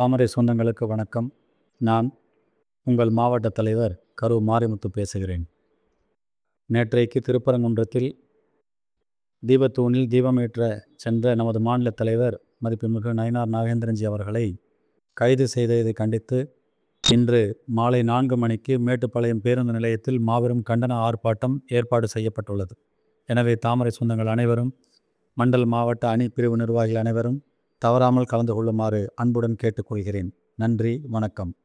தாமரை சொந்தங்களுக்கு வணக்கம் நான் உங்கள் மாவட்ட தலைவர் கரு மாரிமுத்து பேசுகிறேன் நேற்றைக்கு திருப்பரங்குன்றத்தில் தீபத்தூணில் தீபமேற்ற சென்ற நமது மாநில தலைவர் மதிப்புமிகு நயினார் நாகேந்திரன்ஜி அவர்களை கைது செய்ததை கண்டித்து இன்று மாலை நான்கு மணிக்கு மேட்டுப்பாளையம் பேருந்து நிலையத்தில் மாபெரும் கண்டன ஆர்ப்பாட்டம் ஏற்பாடு செய்யப்பட்டுள்ளது எனவே தாமரை சொந்தங்கள் அனைவரும் மண்டல் மாவட்ட அணி பிரிவு நிர்வாகிகள் அனைவரும் தவறாமல் கலந்து கொள்ளுமாறு அன்புடன் கேட்டுக்கொள்கிறேன் நன்றி வணக்கம்